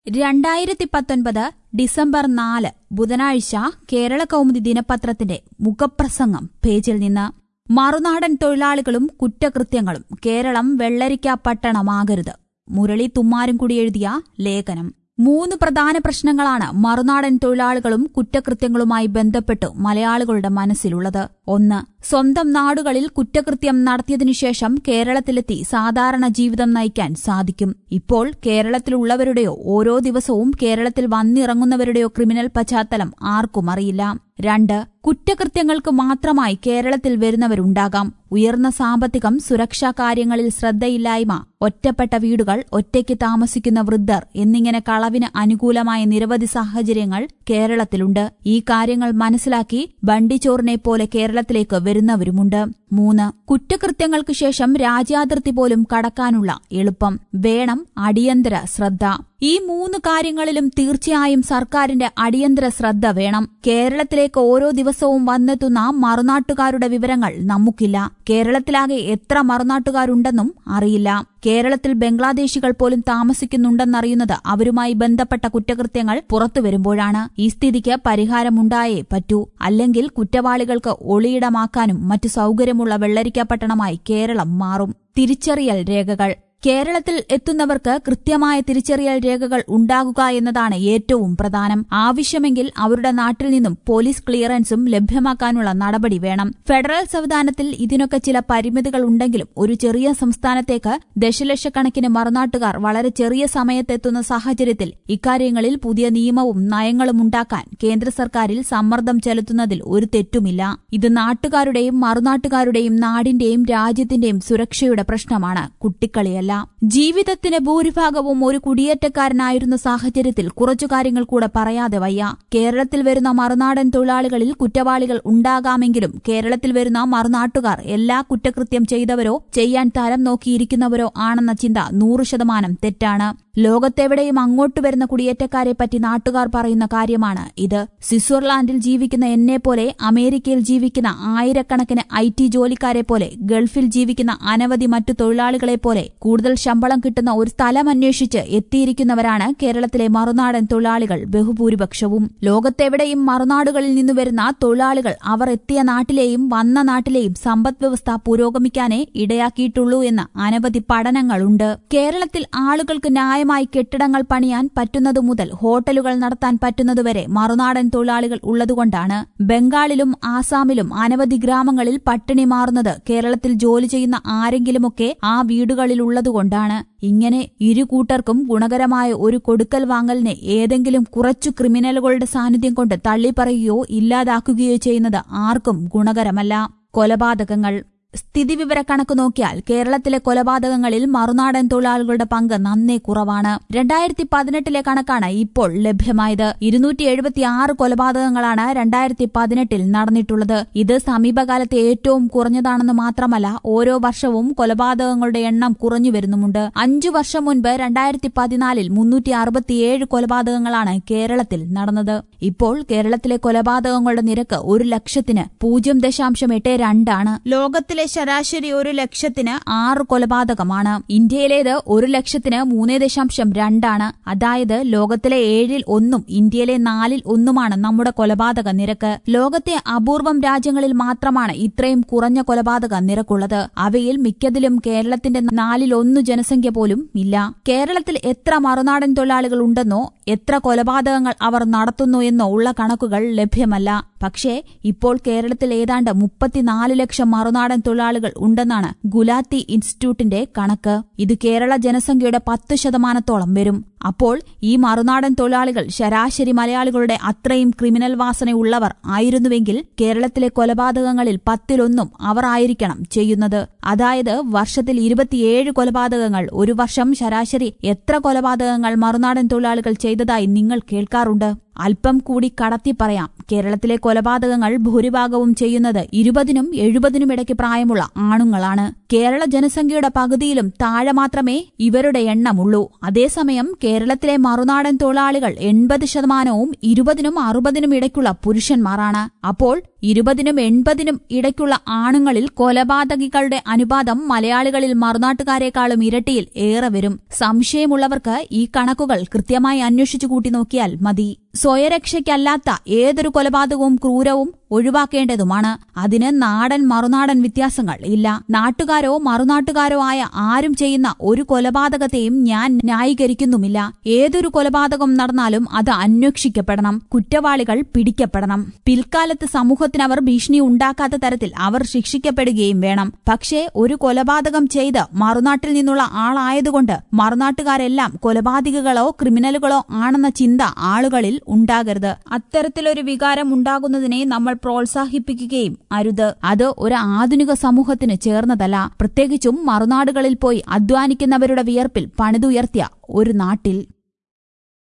രണ്ടായിരത്തി പത്തൊൻപത് ഡിസംബർ നാല് ബുധനാഴ്ച കേരള കൗമുദി ദിനപത്രത്തിന്റെ മുഖപ്രസംഗം പേജിൽ നിന്ന് മറുനാടൻ തൊഴിലാളികളും കുറ്റകൃത്യങ്ങളും കേരളം വെള്ളരിക്ക പട്ടണമാകരുത് മുരളി തുമ്മാരുംകുടി എഴുതിയ ലേഖനം മൂന്ന് പ്രധാന പ്രശ്നങ്ങളാണ് മറുനാടൻ തൊഴിലാളികളും കുറ്റകൃത്യങ്ങളുമായി ബന്ധപ്പെട്ട് മലയാളികളുടെ മനസ്സിലുള്ളത് ഒന്ന് സ്വന്തം നാടുകളിൽ കുറ്റകൃത്യം നടത്തിയതിനുശേഷം കേരളത്തിലെത്തി സാധാരണ ജീവിതം നയിക്കാൻ സാധിക്കും ഇപ്പോൾ കേരളത്തിലുള്ളവരുടെയോ ഓരോ ദിവസവും കേരളത്തിൽ വന്നിറങ്ങുന്നവരുടെയോ ക്രിമിനൽ പശ്ചാത്തലം ആർക്കും അറിയില്ല രണ്ട് കുറ്റകൃത്യങ്ങൾക്ക് മാത്രമായി കേരളത്തിൽ വരുന്നവരുണ്ടാകാം ഉയർന്ന സാമ്പത്തികം സുരക്ഷാ കാര്യങ്ങളിൽ ശ്രദ്ധയില്ലായ്മ ഒറ്റപ്പെട്ട വീടുകൾ ഒറ്റയ്ക്ക് താമസിക്കുന്ന വൃദ്ധർ എന്നിങ്ങനെ കളവിന് അനുകൂലമായ നിരവധി സാഹചര്യങ്ങൾ കേരളത്തിലുണ്ട് ഈ കാര്യങ്ങൾ മനസ്സിലാക്കി ബണ്ടിച്ചോറിനെ പോലെ കേരളത്തിലേക്ക് വരുന്നവരുമുണ്ട് മൂന്ന് കുറ്റകൃത്യങ്ങൾക്ക് ശേഷം രാജ്യാതിർത്തി പോലും കടക്കാനുള്ള എളുപ്പം വേണം അടിയന്തര ശ്രദ്ധ ഈ മൂന്ന് കാര്യങ്ങളിലും തീർച്ചയായും സർക്കാരിന്റെ അടിയന്തര ശ്രദ്ധ വേണം കേരളത്തിലേക്ക് ഓരോ ദിവസവും വന്നെത്തുന്ന മറുനാട്ടുകാരുടെ വിവരങ്ങൾ നമുക്കില്ല കേരളത്തിലാകെ എത്ര മറുനാട്ടുകാരുണ്ടെന്നും അറിയില്ല കേരളത്തിൽ ബംഗ്ലാദേശികൾ പോലും താമസിക്കുന്നുണ്ടെന്നറിയുന്നത് അവരുമായി ബന്ധപ്പെട്ട കുറ്റകൃത്യങ്ങൾ പുറത്തുവരുമ്പോഴാണ് ഈ സ്ഥിതിക്ക് പരിഹാരമുണ്ടായേ പറ്റൂ അല്ലെങ്കിൽ കുറ്റവാളികൾക്ക് ഒളിയിടമാക്കാനും മറ്റു സൌകര്യമുള്ള വെള്ളരിക്ക പട്ടണമായി കേരളം മാറും തിരിച്ചറിയൽ രേഖകൾ കേരളത്തിൽ എത്തുന്നവർക്ക് കൃത്യമായ തിരിച്ചറിയൽ രേഖകൾ ഉണ്ടാകുക എന്നതാണ് ഏറ്റവും പ്രധാനം ആവശ്യമെങ്കിൽ അവരുടെ നാട്ടിൽ നിന്നും പോലീസ് ക്ലിയറൻസും ലഭ്യമാക്കാനുള്ള നടപടി വേണം ഫെഡറൽ സംവിധാനത്തിൽ ഇതിനൊക്കെ ചില പരിമിതികൾ ഉണ്ടെങ്കിലും ഒരു ചെറിയ സംസ്ഥാനത്തേക്ക് ദശലക്ഷക്കണക്കിന് മറുനാട്ടുകാർ വളരെ ചെറിയ സമയത്തെത്തുന്ന സാഹചര്യത്തിൽ ഇക്കാര്യങ്ങളിൽ പുതിയ നിയമവും നയങ്ങളും ഉണ്ടാക്കാൻ കേന്ദ്ര സർക്കാരിൽ സമ്മർദ്ദം ചെലുത്തുന്നതിൽ ഒരു തെറ്റുമില്ല ഇത് നാട്ടുകാരുടെയും മറുനാട്ടുകാരുടെയും നാടിന്റെയും രാജ്യത്തിന്റെയും സുരക്ഷയുടെ പ്രശ്നമാണ് കുട്ടിക്കളിയല്ല ജീവിതത്തിന് ഭൂരിഭാഗവും ഒരു കുടിയേറ്റക്കാരനായിരുന്ന സാഹചര്യത്തിൽ കുറച്ചു കാര്യങ്ങൾ കൂടെ പറയാതെ വയ്യ കേരളത്തിൽ വരുന്ന മറുനാടൻ തൊഴിലാളികളിൽ കുറ്റവാളികൾ ഉണ്ടാകാമെങ്കിലും കേരളത്തിൽ വരുന്ന മറുനാട്ടുകാർ എല്ലാ കുറ്റകൃത്യം ചെയ്തവരോ ചെയ്യാൻ തരം നോക്കിയിരിക്കുന്നവരോ ആണെന്ന ചിന്ത നൂറ് ശതമാനം തെറ്റാണ് ലോകത്തെവിടെയും അങ്ങോട്ട് വരുന്ന കുടിയേറ്റക്കാരെ പറ്റി നാട്ടുകാർ പറയുന്ന കാര്യമാണ് ഇത് സ്വിറ്റ്സർലാൻഡിൽ ജീവിക്കുന്ന എന്നെ പോലെ അമേരിക്കയിൽ ജീവിക്കുന്ന ആയിരക്കണക്കിന് ഐ ടി ജോലിക്കാരെ പോലെ ഗൾഫിൽ ജീവിക്കുന്ന അനവധി മറ്റു തൊഴിലാളികളെ പോലെ കൂടുതൽ ശമ്പളം കിട്ടുന്ന ഒരു സ്ഥലം അന്വേഷിച്ച് എത്തിയിരിക്കുന്നവരാണ് കേരളത്തിലെ മറുനാടൻ തൊഴിലാളികൾ ബഹുഭൂരിപക്ഷവും ലോകത്തെവിടെയും മറുനാടുകളിൽ നിന്നു വരുന്ന തൊഴിലാളികൾ അവർ എത്തിയ നാട്ടിലെയും വന്ന നാട്ടിലെയും സമ്പദ് വ്യവസ്ഥ പുരോഗമിക്കാനേ ഇടയാക്കിയിട്ടുള്ളൂ എന്ന് അനവധി പഠനങ്ങളുണ്ട് കേരളത്തിൽ ആളുകൾക്ക് ന്യായമായി കെട്ടിടങ്ങൾ പണിയാൻ പറ്റുന്നതു മുതൽ ഹോട്ടലുകൾ നടത്താൻ പറ്റുന്നതുവരെ മറുനാടൻ തൊഴിലാളികൾ ഉള്ളതുകൊണ്ടാണ് ബംഗാളിലും ആസാമിലും അനവധി ഗ്രാമങ്ങളിൽ പട്ടിണി മാറുന്നത് കേരളത്തിൽ ജോലി ചെയ്യുന്ന ആരെങ്കിലുമൊക്കെ ആ വീടുകളിലുള്ളതുകൊണ്ടാണ് ഇങ്ങനെ ഇരു കൂട്ടർക്കും ഗുണകരമായ ഒരു കൊടുക്കൽ വാങ്ങലിനെ ഏതെങ്കിലും കുറച്ചു ക്രിമിനലുകളുടെ സാന്നിധ്യം കൊണ്ട് തള്ളിപ്പറയുകയോ ഇല്ലാതാക്കുകയോ ചെയ്യുന്നത് ആർക്കും ഗുണകരമല്ല കൊലപാതകങ്ങൾ സ്ഥിതിവിവരക്കണക്ക് നോക്കിയാൽ കേരളത്തിലെ കൊലപാതകങ്ങളിൽ മറുനാടൻ തൊഴിലാളികളുടെ പങ്ക് നന്നേ കുറവാണ് രണ്ടായിരത്തി പതിനെട്ടിലെ കണക്കാണ് ഇപ്പോൾ ലഭ്യമായത് ഇരുന്നൂറ്റി എഴുപത്തിയാറ് കൊലപാതകങ്ങളാണ് രണ്ടായിരത്തി പതിനെട്ടിൽ നടന്നിട്ടുള്ളത് ഇത് സമീപകാലത്തെ ഏറ്റവും കുറഞ്ഞതാണെന്ന് മാത്രമല്ല ഓരോ വർഷവും കൊലപാതകങ്ങളുടെ എണ്ണം കുറഞ്ഞു വരുന്നുമുണ്ട് അഞ്ചു വർഷം മുൻപ് രണ്ടായിരത്തി പതിനാലിൽ മുന്നൂറ്റി അറുപത്തിയേഴ് കൊലപാതകങ്ങളാണ് കേരളത്തിൽ നടന്നത് ഇപ്പോൾ കേരളത്തിലെ കൊലപാതകങ്ങളുടെ നിരക്ക് ഒരു ലക്ഷത്തിന് പൂജ്യം ദശാംശം എട്ട് രണ്ടാണ് ലോകത്തിലെ ഇന്ത്യയിലെ ശരാശരി ഒരു ലക്ഷത്തിന് ആറ് കൊലപാതകമാണ് ഇന്ത്യയിലേത് ഒരു ലക്ഷത്തിന് മൂന്ന് ദശാംശം രണ്ടാണ് അതായത് ലോകത്തിലെ ഏഴിൽ ഒന്നും ഇന്ത്യയിലെ നാലിൽ ഒന്നുമാണ് നമ്മുടെ കൊലപാതക നിരക്ക് ലോകത്തെ അപൂർവം രാജ്യങ്ങളിൽ മാത്രമാണ് ഇത്രയും കുറഞ്ഞ കൊലപാതക നിരക്കുള്ളത് അവയിൽ മിക്കതിലും കേരളത്തിന്റെ നാലിലൊന്നു ജനസംഖ്യ പോലും ഇല്ല കേരളത്തിൽ എത്ര മറുനാടൻ തൊഴിലാളികൾ ഉണ്ടെന്നോ എത്ര കൊലപാതകങ്ങൾ അവർ നടത്തുന്നു എന്നോ ഉള്ള കണക്കുകൾ ലഭ്യമല്ല പക്ഷേ ഇപ്പോൾ കേരളത്തിൽ ഏതാണ്ട് മുപ്പത്തിനാല് ലക്ഷം മറുനാടൻ തൊഴിലാളികൾ ഉണ്ടെന്നാണ് ഗുലാത്തി ഇൻസ്റ്റിറ്റ്യൂട്ടിന്റെ കണക്ക് ഇത് കേരള ജനസംഖ്യയുടെ പത്ത് ശതമാനത്തോളം വരും അപ്പോൾ ഈ മറുനാടൻ തൊഴിലാളികൾ ശരാശരി മലയാളികളുടെ അത്രയും ക്രിമിനൽ വാസനയുള്ളവർ ആയിരുന്നുവെങ്കിൽ കേരളത്തിലെ കൊലപാതകങ്ങളിൽ പത്തിലൊന്നും അവർ ആയിരിക്കണം ചെയ്യുന്നത് അതായത് വർഷത്തിൽ ഇരുപത്തിയേഴ് കൊലപാതകങ്ങൾ ഒരു വർഷം ശരാശരി എത്ര കൊലപാതകങ്ങൾ മറുനാടൻ തൊഴിലാളികൾ ചെയ്തതായി നിങ്ങൾ കേൾക്കാറുണ്ട് അല്പം കൂടി കടത്തി പറയാം കേരളത്തിലെ കൊലപാതകങ്ങൾ ഭൂരിഭാഗവും ചെയ്യുന്നത് ഇരുപതിനും എഴുപതിനും ഇടയ്ക്ക് പ്രായമുള്ള ആണുങ്ങളാണ് കേരള ജനസംഖ്യയുടെ പകുതിയിലും താഴെ മാത്രമേ ഇവരുടെ എണ്ണമുള്ളൂ അതേസമയം കേരളത്തിലെ മറുനാടൻ തൊഴിലാളികൾ എൺപത് ശതമാനവും ഇരുപതിനും അറുപതിനും ഇടയ്ക്കുള്ള പുരുഷന്മാരാണ് അപ്പോൾ ഇരുപതിനും എൺപതിനും ഇടയ്ക്കുള്ള ആണുങ്ങളിൽ കൊലപാതകികളുടെ അനുപാതം മലയാളികളിൽ മറുനാട്ടുകാരെക്കാളും ഇരട്ടിയിൽ ഏറെ വരും സംശയമുള്ളവർക്ക് ഈ കണക്കുകൾ കൃത്യമായി അന്വേഷിച്ചു കൂട്ടി നോക്കിയാൽ മതി സ്വയരക്ഷയ്ക്കല്ലാത്ത ഏതൊരു കൊലപാതകവും ക്രൂരവും ഒഴിവാക്കേണ്ടതുമാണ് അതിന് നാടൻ മറുനാടൻ വ്യത്യാസങ്ങൾ ഇല്ല നാട്ടുകാരോ മറുനാട്ടുകാരോ ആയ ആരും ചെയ്യുന്ന ഒരു കൊലപാതകത്തെയും ഞാൻ ന്യായീകരിക്കുന്നുമില്ല ഏതൊരു കൊലപാതകം നടന്നാലും അത് അന്വേഷിക്കപ്പെടണം കുറ്റവാളികൾ പിടിക്കപ്പെടണം പിൽക്കാലത്ത് സമൂഹത്തിന് അവർ ഭീഷണി ഉണ്ടാക്കാത്ത തരത്തിൽ അവർ ശിക്ഷിക്കപ്പെടുകയും വേണം പക്ഷേ ഒരു കൊലപാതകം ചെയ്ത് മറുനാട്ടിൽ നിന്നുള്ള ആളായതുകൊണ്ട് മറുനാട്ടുകാരെല്ലാം കൊലപാതകികളോ ക്രിമിനലുകളോ ആണെന്ന ചിന്ത ആളുകളിൽ ഉണ്ടാകരുത് അത്തരത്തിലൊരു വികാരം ഉണ്ടാകുന്നതിനെ നമ്മൾ പ്രോത്സാഹിപ്പിക്കുകയും അരുത് അത് ഒരു ആധുനിക സമൂഹത്തിന് ചേർന്നതല്ല പ്രത്യേകിച്ചും മറുനാടുകളിൽ പോയി അധ്വാനിക്കുന്നവരുടെ വിയർപ്പിൽ പണിതുയർത്തിയ ഒരു നാട്ടിൽ